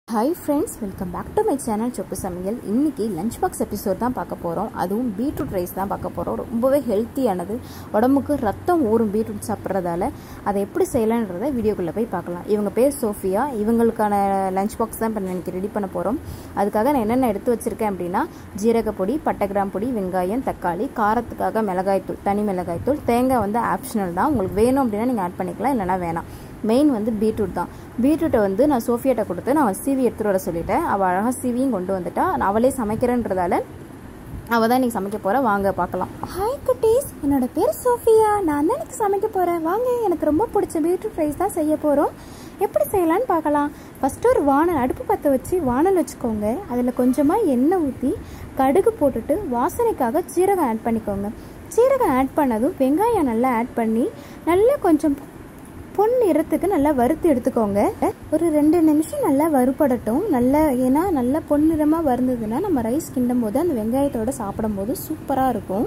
hi friends welcome back to my channel Soppu Samayal இன்றைக்கி lunch box episode தான் பார்க்க போகிறோம் அதுவும் பீட்ரூட் ரைஸ் தான் பார்க்க போகிறோம் ரொம்பவே ஹெல்த்தியானது உடம்புக்கு ரத்தம் ஊறும் பீட்ரூட் சாப்பிட்றதால அதை எப்படி செய்யலான்றதை வீடியோக்குள்ளே போய் பார்க்கலாம் இவங்க பேர் சோஃபியா இவங்களுக்கான லஞ்ச் பாக்ஸ் தான் இப்போ எனக்கு ரெடி பண்ண போகிறோம் அதுக்காக நான் என்னென்ன எடுத்து வச்சுருக்கேன் அப்படின்னா ஜீரகப்பொடி பட்டைக்கிராம் பொடி வெங்காயம் தக்காளி காரத்துக்காக மிளகாய்த்தூள் தனி மிளகாய்த்தூள் தேங்காய் வந்து ஆப்ஷனல் தான் உங்களுக்கு வேணும் அப்படின்னா நீங்கள் ஆட் பண்ணிக்கலாம் இல்லைனா வேணாம் மெயின் வந்து பீட்ரூட் தான் பீட்ரூட்டை வந்து நான் சோஃபியாட்ட கொடுத்து நான் சீவி எடுத்துகிட்டு வர சொல்லிட்டேன் அவள் அழகாக சீவியும் கொண்டு வந்துட்டா நான் அவளே சமைக்கிறேன்றதால அவள் தான் இன்றைக்கி சமைக்க போகிறேன் வாங்க பார்க்கலாம் ஹாய் குட்டீஸ் என்னோட பேர் சோஃபியா நான் தான் எனக்கு சமைக்க போகிறேன் வாங்க எனக்கு ரொம்ப பிடிச்ச பீட்ரூட் ரைஸ் தான் செய்ய போகிறோம் எப்படி செய்யலான்னு பார்க்கலாம் ஃபஸ்ட்டு ஒரு வானல் அடுப்பு பற்ற வச்சு வானல் வச்சுக்கோங்க அதில் கொஞ்சமாக எண்ணெய் ஊற்றி கடுகு போட்டுட்டு வாசனைக்காக சீரகம் ஆட் பண்ணிக்கோங்க சீரகம் ஆட் பண்ணதும் வெங்காயம் நல்லா ஆட் பண்ணி நல்லா கொஞ்சம் பொன் நிறத்துக்கு நல்லா வறுத்து எடுத்துக்கோங்க ஒரு ரெண்டு நிமிஷம் நல்லா வறுபடட்டும் நல்லா ஏன்னா நல்லா பொன்னிறமாக வருந்ததுன்னா நம்ம ரைஸ் கிண்டும் போது அந்த வெங்காயத்தோட சாப்பிடும் போது சூப்பராக இருக்கும்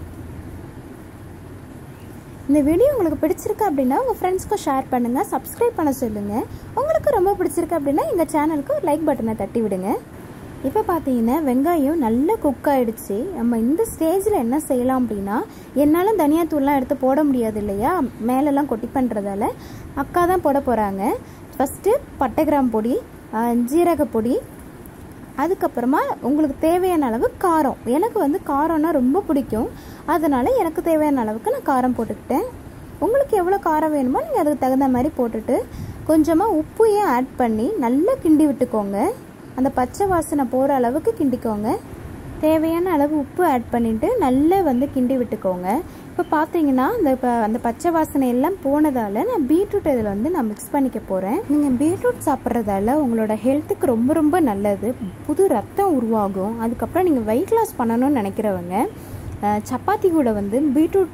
இந்த வீடியோ உங்களுக்கு பிடிச்சிருக்கு அப்படின்னா உங்கள் ஃப்ரெண்ட்ஸ்க்கும் ஷேர் பண்ணுங்கள் சப்ஸ்கிரைப் பண்ண சொல்லுங்கள் உங்களுக்கு ரொம்ப பிடிச்சிருக்கு அப்படின்னா எங்கள் சேனலுக்கு ஒரு லைக் பட்டனை தட்டி விடுங்க இப்போ பார்த்தீங்கன்னா வெங்காயம் நல்லா குக் ஆகிடுச்சு நம்ம இந்த ஸ்டேஜில் என்ன செய்யலாம் அப்படின்னா என்னால் தனியாத்தூள்லாம் எடுத்து போட முடியாது இல்லையா மேலெல்லாம் கொட்டி பண்ணுறதால அக்கா தான் போட போகிறாங்க ஃபஸ்ட்டு பட்டை கிராம் பொடி ஜீரக பொடி அதுக்கப்புறமா உங்களுக்கு தேவையான அளவு காரம் எனக்கு வந்து காரம்னா ரொம்ப பிடிக்கும் அதனால் எனக்கு தேவையான அளவுக்கு நான் காரம் போட்டுக்கிட்டேன் உங்களுக்கு எவ்வளோ காரம் வேணுமோ நீங்கள் அதுக்கு தகுந்த மாதிரி போட்டுட்டு கொஞ்சமாக உப்பையும் ஆட் பண்ணி நல்லா கிண்டி விட்டுக்கோங்க அந்த பச்சை வாசனை போகிற அளவுக்கு கிண்டிக்கோங்க தேவையான அளவு உப்பு ஆட் பண்ணிவிட்டு நல்லா வந்து கிண்டி விட்டுக்கோங்க இப்போ பார்த்தீங்கன்னா அந்த இப்போ அந்த பச்சை வாசனை எல்லாம் போனதால் நான் பீட்ரூட் இதில் வந்து நான் மிக்ஸ் பண்ணிக்க போகிறேன் நீங்கள் பீட்ரூட் சாப்பிட்றதால உங்களோட ஹெல்த்துக்கு ரொம்ப ரொம்ப நல்லது புது ரத்தம் உருவாகும் அதுக்கப்புறம் நீங்கள் வெயிட் லாஸ் பண்ணணும்னு நினைக்கிறவங்க சப்பாத்தி கூட வந்து பீட்ரூட்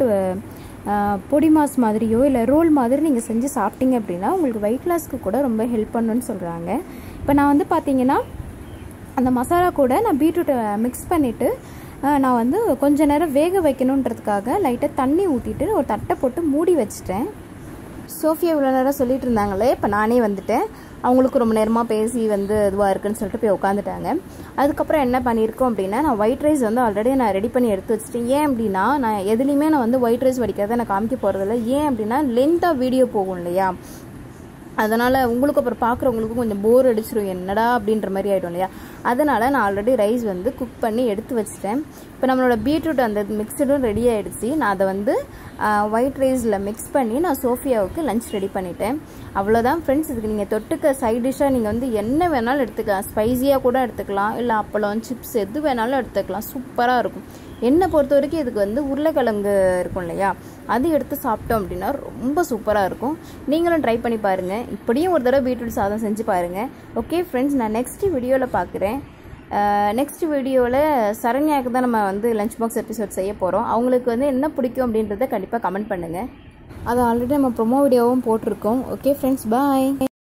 பொடி மாஸ் மாதிரியோ இல்லை ரோல் மாதிரி நீங்கள் செஞ்சு சாப்பிட்டீங்க அப்படின்னா உங்களுக்கு வெயிட் லாஸ்க்கு கூட ரொம்ப ஹெல்ப் பண்ணுன்னு சொல்கிறாங்க இப்போ நான் வந்து பார்த்தீங்கன்னா அந்த மசாலா கூட நான் பீட்ரூட்டை மிக்ஸ் பண்ணிவிட்டு நான் வந்து கொஞ்ச நேரம் வேக வைக்கணுன்றதுக்காக லைட்டாக தண்ணி ஊற்றிட்டு ஒரு தட்டை போட்டு மூடி வச்சிட்டேன் சோஃபியா இவ்வளோ நேரம் சொல்லிட்டு இருந்தாங்களே இப்போ நானே வந்துட்டேன் அவங்களுக்கு ரொம்ப நேரமாக பேசி வந்து இதுவாக இருக்குன்னு சொல்லிட்டு போய் உட்காந்துட்டாங்க அதுக்கப்புறம் என்ன பண்ணியிருக்கோம் அப்படின்னா நான் ஒயிட் ரைஸ் வந்து ஆல்ரெடி நான் ரெடி பண்ணி எடுத்து வச்சுட்டேன் ஏன் அப்படின்னா நான் எதுலேயுமே நான் வந்து ஒயிட் ரைஸ் வடிக்கிறத நான் காமிக்க போகிறதில்ல ஏன் அப்படின்னா லென்த்தாக வீடியோ போகும் இல்லையா அதனால் உங்களுக்கு அப்புறம் பார்க்குறவங்களுக்கும் கொஞ்சம் போர் அடிச்சிடும் என்னடா அப்படின்ற மாதிரி ஆகிடும் இல்லையா அதனால் நான் ஆல்ரெடி ரைஸ் வந்து குக் பண்ணி எடுத்து வச்சிட்டேன் இப்போ நம்மளோட பீட்ரூட் அந்த மிக்சடும் ரெடி ஆகிடுச்சு நான் அதை வந்து ஒயிட் ரைஸில் மிக்ஸ் பண்ணி நான் சோஃபியாவுக்கு லஞ்ச் ரெடி பண்ணிட்டேன் அவ்வளோதான் ஃப்ரெண்ட்ஸ் இதுக்கு நீங்கள் தொட்டுக்க சைட் டிஷ்ஷாக நீங்கள் வந்து என்ன வேணாலும் எடுத்துக்கலாம் ஸ்பைஸியாக கூட எடுத்துக்கலாம் இல்லை அப்பளம் சிப்ஸ் எது வேணாலும் எடுத்துக்கலாம் சூப்பராக இருக்கும் என்னை பொறுத்த வரைக்கும் இதுக்கு வந்து உருளைக்கிழங்கு இருக்கும் இல்லையா அது எடுத்து சாப்பிட்டோம் அப்படின்னா ரொம்ப சூப்பராக இருக்கும் நீங்களும் ட்ரை பண்ணி பாருங்கள் இப்படியும் ஒரு தடவை பீட்ரூட் சாதம் செஞ்சு பாருங்கள் ஓகே ஃப்ரெண்ட்ஸ் நான் நெக்ஸ்ட் வீடியோவில் பார்க்குறேன் நெக்ஸ்ட் வீடியோவில் சரண்யாவுக்கு தான் நம்ம வந்து லஞ்ச் பாக்ஸ் எபிசோட் செய்ய போகிறோம் அவங்களுக்கு வந்து என்ன பிடிக்கும் அப்படின்றத கண்டிப்பாக கமெண்ட் பண்ணுங்கள் அதை ஆல்ரெடி நம்ம ப்ரொமோ வீடியோவும் போட்டிருக்கோம் ஓகே ஃப்ரெண்ட்ஸ் பாய்